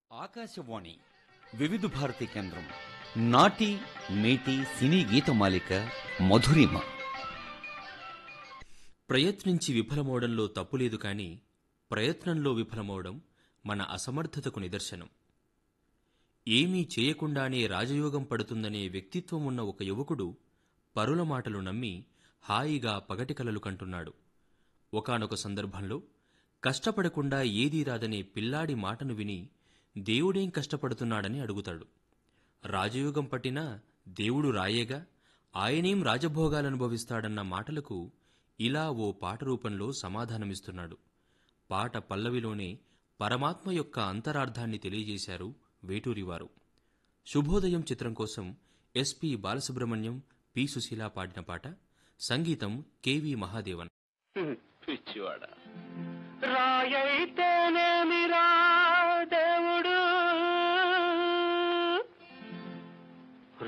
ఆకాశవాణి వివిధ భారతి కేంద్రం నాటి మేటి సినీ గీతమాలిక మధురిమ ప్రయత్నించి విఫలమవడంలో తప్పులేదు కాని ప్రయత్నంలో విఫలమవడం మన అసమర్థతకు నిదర్శనం ఏమీ చేయకుండానే రాజయోగం పడుతుందనే వ్యక్తిత్వం ఉన్న ఒక యువకుడు పరుల మాటలు నమ్మి హాయిగా పగటి కలలు కంటున్నాడు ఒకానొక సందర్భంలో కష్టపడకుండా ఏదీ రాదనే పిల్లాడి మాటను విని దేవుడేం కష్టపడుతున్నాడని అడుగుతాడు రాజయోగం పట్టినా దేవుడు రాయేగా ఆయనేం రాజభోగాలనుభవిస్తాడన్న మాటలకు ఇలా ఓ పాట రూపంలో సమాధానమిస్తున్నాడు పాట పల్లవిలోనే పరమాత్మ యొక్క అంతరార్థాన్ని తెలియజేశారు వేటూరివారు శుభోదయం చిత్రం కోసం ఎస్పి బాలసుబ్రహ్మణ్యం పి సుశీల పాడిన పాట సంగీతం కెవి మహాదేవన్ పిచ్చివాడ రాయైతేనేమి